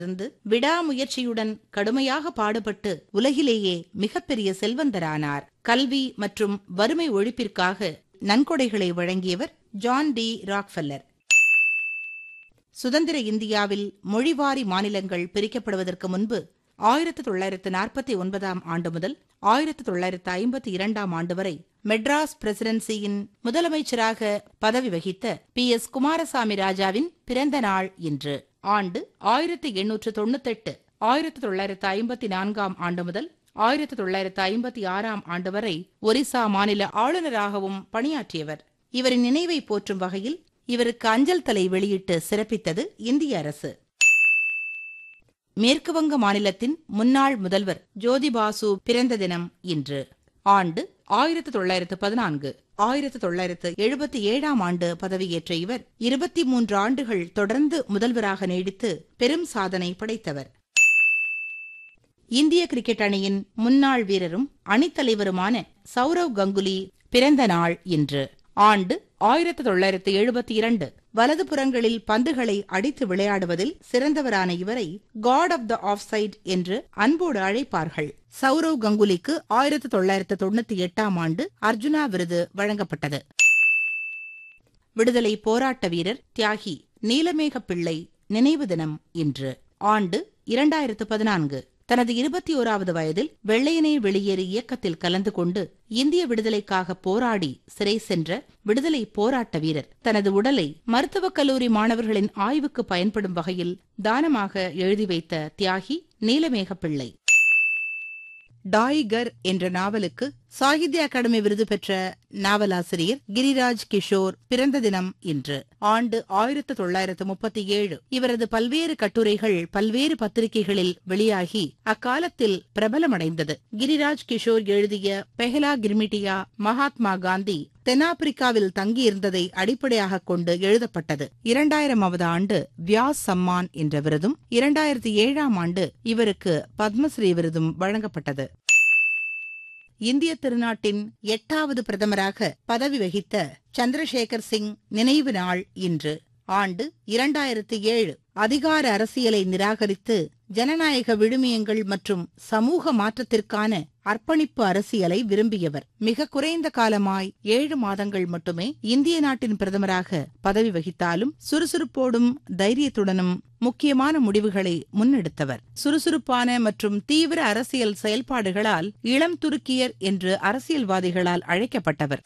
இருந்து விடாமுயற்சியுடன் கடுமையாக பாடுபட்டு உலகிலேயே மிகப்பெரிய செல்வந்தரானார் கல்வி மற்றும் வறுமை ஒழிப்பிற்காக நன்கொடைகளை வழங்கியவர் ஜான் டி ராக்ஃபெல்லர் சுதந்திர இந்தியாவில் மொழிவாரி மாநிலங்கள் பிரிக்கப்படுவதற்கு முன்பு ஆயிரத்து தொள்ளாயிரத்து நாற்பத்தி ஒன்பதாம் ஆண்டு முதல் ஆயிரத்து தொள்ளாயிரத்து ஐம்பத்தி இரண்டாம் ஆண்டு வரை மெட்ராஸ் பிரசிடென்சியின் முதலமைச்சராக பதவி வகித்த பி எஸ் குமாரசாமி ராஜாவின் பிறந்த நாள் இன்று ஆண்டு ஆயிரத்து எண்ணூற்று தொண்ணூத்தெட்டு ஆயிரத்து தொள்ளாயிரத்து ஐம்பத்தி நான்காம் ஆண்டு முதல் ஆயிரத்து தொள்ளாயிரத்து ஐம்பத்தி ஆறாம் ஆண்டு வரை ஒரிசா மாநில ஆளுநராகவும் பணியாற்றியவர் இவரின் நினைவை போற்றும் வகையில் இவருக்கு அஞ்சல் தலை வெளியிட்டு சிறப்பித்தது இந்திய அரசு மேற்கு வங்க மாநிலத்தின் முன்னாள் முதல்வர் ஜோதிபாசு பிறந்த தினம் இன்று ஆண்டு ஆயிரத்து தொள்ளாயிரத்து பதினான்கு ஆயிரத்து தொள்ளாயிரத்து எழுபத்தி ஏழாம் ஆண்டு பதவியேற்ற இவர் இருபத்தி மூன்று ஆண்டுகள் தொடர்ந்து முதல்வராக நீடித்து பெரும் சாதனை படைத்தவர் இந்திய கிரிக்கெட் அணியின் முன்னாள் வீரரும் அணித்தலைவருமான சௌரவ் கங்குலி பிறந்த நாள் இன்று ஆண்டு ஆயிரத்து தொள்ளாயிரத்து எழுபத்தி இரண்டு வலது புறங்களில் பந்துகளை அடித்து விளையாடுவதில் சிறந்தவரான இவரை god of the off side என்று அன்போடு அழைப்பார்கள் சௌரவ் கங்குலிக்கு ஆயிரத்து தொள்ளாயிரத்து தொண்ணூத்தி எட்டாம் ஆண்டு அர்ஜுனா விருது வழங்கப்பட்டது விடுதலை போராட்ட வீரர் தியாகி நீலமேக பிள்ளை நினைவு தினம் இன்று ஆண்டு இரண்டாயிரத்து பதினான்கு தனது இருபத்தி ஓராவது வயதில் வெள்ளையனே வெளியேறு இயக்கத்தில் கலந்து கொண்டு இந்திய விடுதலைக்காக போராடி சிறை சென்ற விடுதலை போராட்ட வீரர் தனது உடலை மருத்துவக் கல்லூரி மாணவர்களின் ஆய்வுக்கு பயன்படும் வகையில் தானமாக எழுதி வைத்த தியாகி நீலமேக பிள்ளை டாய்கர் என்ற நாவலுக்கு சாகித்ய அகாடமி விருது பெற்ற நாவலாசிரியர் கிரிராஜ் கிஷோர் பிறந்த தினம் இன்று ஆண்டு ஆயிரத்து தொள்ளாயிரத்து முப்பத்தி ஏழு இவரது பல்வேறு கட்டுரைகள் பல்வேறு பத்திரிகைகளில் வெளியாகி அக்காலத்தில் பிரபலமடைந்தது கிரிராஜ் கிஷோர் எழுதிய பெஹலா கிர்மிட்டியா மகாத்மா காந்தி தென்னாப்பிரிக்காவில் தங்கியிருந்ததை அடிப்படையாக கொண்டு எழுதப்பட்டது இரண்டாயிரமாவது ஆண்டு வியாஸ் சம்மான் என்ற விருதும் இரண்டாயிரத்தி ஏழாம் ஆண்டு இவருக்கு பத்மஸ்ரீ விருதும் வழங்கப்பட்டது இந்திய திருநாட்டின் எட்டாவது பிரதமராக பதவி வகித்த சந்திரசேகர் சிங் நினைவு நாள் இன்று ஆண்டு இரண்டாயிரத்தி ஏழு அதிகார அரசியலை நிராகரித்து ஜனநாயக விழுமியங்கள் மற்றும் சமூக மாற்றத்திற்கான அர்ப்பணிப்பு அரசியலை விரும்பியவர் மிக குறைந்த காலமாய் ஏழு மாதங்கள் மட்டுமே இந்திய நாட்டின் பிரதமராக பதவி வகித்தாலும் சுறுசுறுப்போடும் தைரியத்துடனும் முக்கியமான முடிவுகளை முன்னெடுத்தவர் சுறுசுறுப்பான மற்றும் தீவிர அரசியல் செயல்பாடுகளால் இளம் துருக்கியர் என்று அரசியல்வாதிகளால் அழைக்கப்பட்டவர்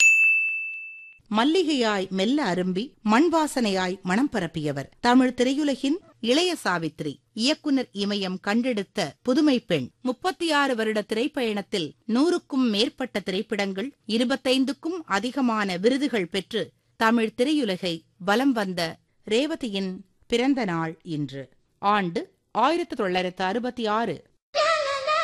மல்லிகையாய் மெல்ல அரும்பி மண் வாசனையாய் மனம் பரப்பியவர் தமிழ் திரையுலகின் இளைய சாவித்ரி இயக்குனர் இமயம் கண்டெடுத்த புதுமை பெண் முப்பத்தி ஆறு வருட திரைப்பயணத்தில் நூறுக்கும் மேற்பட்ட திரைப்படங்கள் இருபத்தைந்துக்கும் அதிகமான விருதுகள் பெற்று தமிழ் திரையுலகை வலம் வந்த ரேவதியின் பிறந்த நாள் இன்று ஆண்டு ஆயிரத்து தொள்ளாயிரத்து அறுபத்தி ஆறு